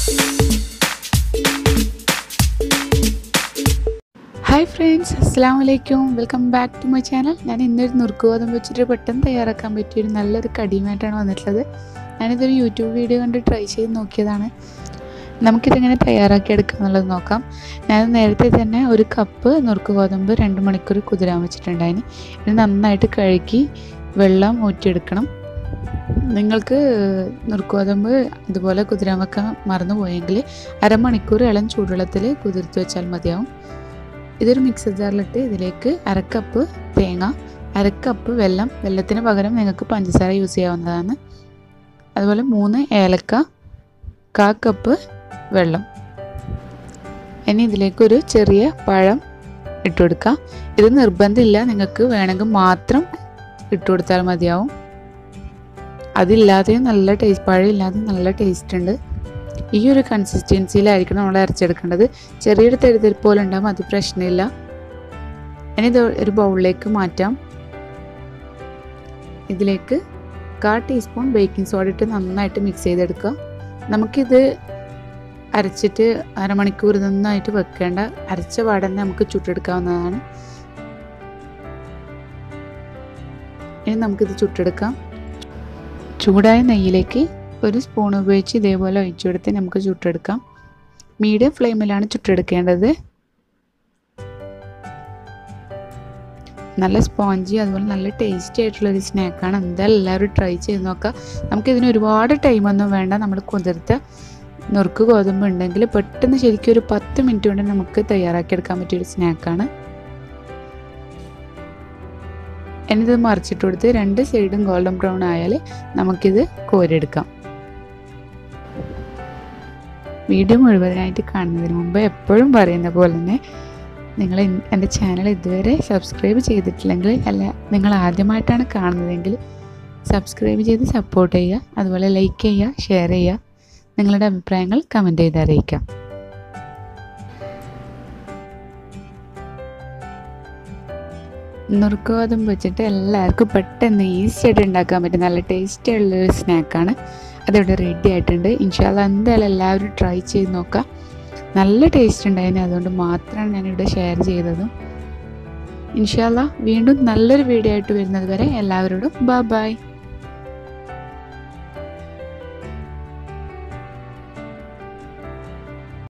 hi friends അസ്സാം വലൈക്കും welcome back to my channel ഞാൻ ഇന്നൊരു നുറുക്ക് ഗോതമ്പ് വെച്ചിട്ട് പെട്ടെന്ന് തയ്യാറാക്കാൻ പറ്റിയൊരു നല്ലൊരു കടിയുമായിട്ടാണ് വന്നിട്ടുള്ളത് ഞാനിതൊരു യൂട്യൂബ് വീഡിയോ കണ്ട് ട്രൈ ചെയ്ത് നോക്കിയതാണ് നമുക്കിതെങ്ങനെ തയ്യാറാക്കി എടുക്കാം എന്നുള്ളത് നോക്കാം ഞാൻ നേരത്തെ തന്നെ ഒരു കപ്പ് നുറുക്ക് ഗോതമ്പ് രണ്ട് മണിക്കൂർ കുതിരാൻ വെച്ചിട്ടുണ്ടായിന് ഇത് നന്നായിട്ട് കഴുകി വെള്ളം ഊറ്റിയെടുക്കണം നിങ്ങൾക്ക് നുറുക്ക് ഗോതമ്പ് ഇതുപോലെ കുതിരാൻ വെക്കാൻ മറന്നു പോയെങ്കിൽ അരമണിക്കൂർ ഇളം ചൂടുവെള്ളത്തിൽ കുതിർത്ത് വെച്ചാൽ മതിയാവും ഇതൊരു മിക്സർ ജാറിലിട്ട് ഇതിലേക്ക് അരക്കപ്പ് തേങ്ങ അരക്കപ്പ് വെള്ളം വെള്ളത്തിന് പകരം നിങ്ങൾക്ക് പഞ്ചസാര യൂസ് ചെയ്യാവുന്നതാണ് അതുപോലെ മൂന്ന് ഏലക്ക കാ കപ്പ് വെള്ളം ഇനി ഇതിലേക്കൊരു ചെറിയ പഴം ഇട്ട് കൊടുക്കാം ഇത് നിർബന്ധമില്ല നിങ്ങൾക്ക് വേണമെങ്കിൽ മാത്രം ഇട്ട് കൊടുത്താൽ മതിയാവും അതില്ലാതെയും നല്ല ടേസ്റ്റ് പഴം ഇല്ലാതെയും നല്ല ടേസ്റ്റ് ഉണ്ട് ഈ ഒരു കൺസിസ്റ്റൻസിയിലായിരിക്കണം നമ്മൾ അരച്ചെടുക്കേണ്ടത് ചെറിയൊരു തെരുതെരിപ്പ് പോലെ ഉണ്ടാകും അത് പ്രശ്നമില്ല ഇനി ഇത് ഒരു ബൗളിലേക്ക് മാറ്റാം ഇതിലേക്ക് കാ ടീസ്പൂൺ ബേക്കിംഗ് സോഡ ഇട്ട് നന്നായിട്ട് മിക്സ് ചെയ്തെടുക്കുക നമുക്കിത് അരച്ചിട്ട് അരമണിക്കൂർ നന്നായിട്ട് വെക്കേണ്ട അരച്ച പാടന്നെ നമുക്ക് ചുട്ടെടുക്കാവുന്നതാണ് ഇനി നമുക്കിത് ചുട്ടെടുക്കാം ചൂടായ നെയ്യിലേക്ക് ഒരു സ്പൂൺ ഉപയോഗിച്ച് ഇതേപോലെ ഒഴിച്ചു കൊടുത്ത് നമുക്ക് ചുട്ടെടുക്കാം മീഡിയം ഫ്ലെയിമിലാണ് ചുട്ടെടുക്കേണ്ടത് നല്ല സ്പോഞ്ചി അതുപോലെ നല്ല ടേസ്റ്റി ആയിട്ടുള്ളൊരു സ്നാക്കാണ് എന്തായാലും എല്ലാവരും ട്രൈ ചെയ്ത് നോക്കാം നമുക്കിതിന് ഒരുപാട് ടൈമൊന്നും വേണ്ട നമ്മൾ കുതിർത്ത നുറുക്ക് ഗോതമ്പ് ഉണ്ടെങ്കിൽ പെട്ടെന്ന് ശരിക്കും ഒരു പത്ത് മിനിറ്റ് കൊണ്ട് നമുക്ക് തയ്യാറാക്കിയെടുക്കാൻ പറ്റിയൊരു സ്നാക്കാണ് എന്നിത് മറിച്ചിട്ട് കൊടുത്ത് രണ്ട് സൈഡും ഗോൾഡൻ ബ്രൗൺ ആയാൽ നമുക്കിത് കോരിയെടുക്കാം വീഡിയോ മുഴുവനായിട്ട് കാണുന്നതിന് മുമ്പ് എപ്പോഴും പറയുന്ന പോലെ തന്നെ നിങ്ങൾ എൻ്റെ ചാനൽ ഇതുവരെ സബ്സ്ക്രൈബ് ചെയ്തിട്ടില്ലെങ്കിൽ അല്ല നിങ്ങൾ ആദ്യമായിട്ടാണ് കാണുന്നതെങ്കിൽ സബ്സ്ക്രൈബ് ചെയ്ത് സപ്പോർട്ട് ചെയ്യുക അതുപോലെ ലൈക്ക് ചെയ്യുക ഷെയർ ചെയ്യുക നിങ്ങളുടെ അഭിപ്രായങ്ങൾ കമൻറ്റ് ചെയ്ത് അറിയിക്കാം നുറുക്ക് ഗോതമ്പ് വെച്ചിട്ട് എല്ലാവർക്കും പെട്ടെന്ന് ഈസി ആയിട്ട് ഉണ്ടാക്കാൻ പറ്റും നല്ല ടേസ്റ്റി ഉള്ളൊരു സ്നാക്കാണ് അതിവിടെ റെഡി ആയിട്ടുണ്ട് ഇൻഷാല്ല എന്തായാലും എല്ലാവരും ട്രൈ ചെയ്ത് നോക്കാം നല്ല ടേസ്റ്റ് ഉണ്ടായിരുന്നു അതുകൊണ്ട് മാത്രമാണ് ഞാനിവിടെ ഷെയർ ചെയ്തതും ഇൻഷാല്ല വീണ്ടും നല്ലൊരു വീഡിയോ ആയിട്ട് വരുന്നത് വരെ എല്ലാവരോടും ബൈ ബൈ